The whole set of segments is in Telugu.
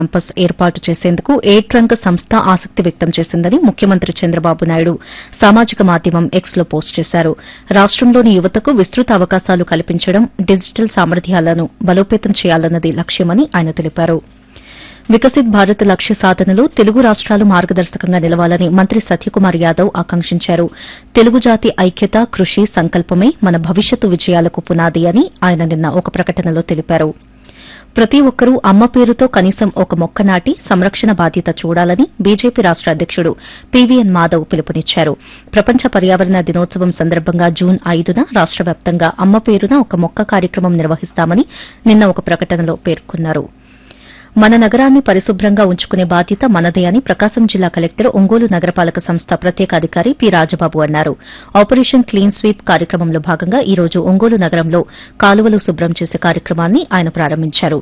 క్యాంపస్ ఏర్పాటు చేసేందుకు ఏ ట్రంక్ సంస్థ ఆసక్తి వ్యక్తం చేసిందని ముఖ్యమంత్రి చంద్రబాబు నాయుడు సామాజిక మాధ్యమం ఎక్స్ లో పోస్ట్ చేశారు రాష్టంలోని యువతకు విస్తృత అవకాశాలు కల్పించడం డిజిటల్ సామర్థ్యాలను బలోపేతం చేయాలన్నది లక్ష్యమని ఆయన తెలిపారు వికసిత్ భారత్ లక్ష్య సాధనలో తెలుగు రాష్ట్రాలు మార్గదర్శకంగా నిలవాలని మంత్రి సత్యకుమార్ యాదవ్ ఆకాంక్షించారు తెలుగు జాతి ఐక్యత కృషి సంకల్పమే మన భవిష్యత్తు విజయాలకు పునాది అని ఆయన నిన్న ఒక ప్రకటనలో తెలిపారు ప్రతి ఒక్కరూ అమ్మ పేరుతో కనీసం ఒక మొక్క నాటి సంరక్షణ బాధ్యత చూడాలని బీజేపీ రాష్ట అధ్యకుడు పీవీఎన్ మాధవ్ పిలుపునిచ్చారు ప్రపంచ పర్యావరణ దినోత్సవం సందర్భంగా జూన్ ఐదున రాష్ట వ్యాప్తంగా అమ్మ పేరున ఒక మొక్క కార్యక్రమం నిర్వహిస్తామని నిన్న ఒక ప్రకటనలో పేర్కొన్నారు మన నగరాన్ని పరిశుభ్రంగా ఉంచుకునే బాధ్యత మనదే అని ప్రకాశం జిల్లా కలెక్టర్ ఒంగోలు నగరపాలక సంస్థ ప్రత్యేక అధికారి పి రాజబాబు అన్నారు ఆపరేషన్ క్లీన్ స్వీప్ కార్యక్రమంలో భాగంగా ఈ రోజు ఒంగోలు నగరంలో కాలువలు శుభ్రం చేసే కార్యక్రమాన్ని ఆయన ప్రారంభించారు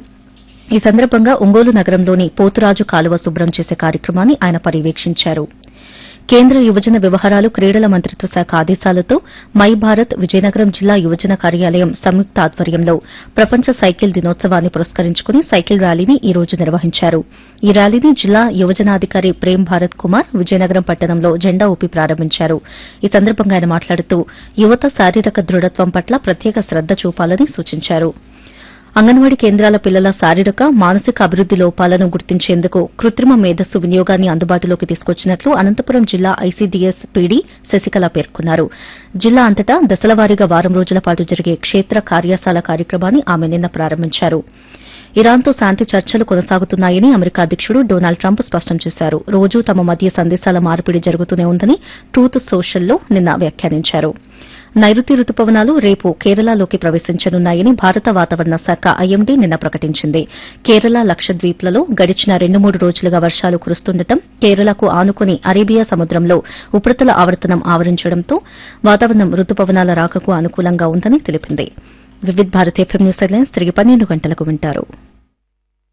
ఈ సందర్భంగా ఒంగోలు నగరంలోని పోతురాజు కాలువ శుభ్రం చేసే కార్యక్రమాన్ని ఆయన పర్యవేక్షించారు కేంద్ర యువజన వ్యవహారాలు క్రీడల మంత్రిత్వ శాఖ ఆదేశాలతో మై భారత్ విజయనగరం జిల్లా యువజన కార్యాలయం సంయుక్త ఆధ్వర్యంలో ప్రపంచ సైకిల్ దినోత్సవాన్ని పురస్కరించుకుని సైకిల్ ర్యాలీని ఈ రోజు నిర్వహించారు ఈ ర్యాలీని జిల్లా యువజనాధికారి ప్రేమ్ భారత్ కుమార్ విజయనగరం పట్టణంలో జెండా ఊపి ప్రారంభించారు ఈ సందర్భంగా ఆయన మాట్లాడుతూ యువత శారీరక దృఢత్వం పట్ల ప్రత్యేక శ్రద్ద చూపాలని సూచించారు అంగన్వాడీ కేంద్రాల పిల్లల శారీరక మానసిక అభివృద్ది లోపాలను గుర్తించేందుకు కృత్రిమ మేధస్సు వినియోగాన్ని అందుబాటులోకి తీసుకొచ్చినట్లు అనంతపురం జిల్లా ఐసీడీఎస్ పీడీ శశికళ పేర్కొన్నారు జిల్లా అంతటా దశలవారీగా వారం రోజుల పాటు జరిగే క్షేత్ర కార్యశాల కార్యక్రమాన్ని ఆమె నిన్న ప్రారంభించారు ఇరాన్తో శాంతి చర్చలు కొనసాగుతున్నాయని అమెరికా అధ్యకుడు డొనాల్డ్ ట్రంప్ స్పష్టం చేశారు రోజూ తమ మధ్య సందేశాల మార్పిడి జరుగుతూనే ఉందని ట్రూత్ సోషల్లో నిన్న వ్యాఖ్యానించారు నైరుతి రుతుపవనాలు రేపు కేరళలోకి ప్రవేశించనున్నాయని భారత వాతావరణ శాఖ ఐఎండీ నిన్న ప్రకటించింది కేరళ లక్షద్వీప్లలో గడిచిన రెండు మూడు రోజులుగా వర్షాలు కురుస్తుండటం కేరళకు ఆనుకుని అరేబియా సముద్రంలో ఉపరితల ఆవర్తనం ఆవరించడంతో వాతావరణం రుతుపవనాల రాకకు అనుకూలంగా ఉందని తెలిపింది Vividh Bharat FM news headlines తిరిగి పన్నెండు గంటలకు వింటారు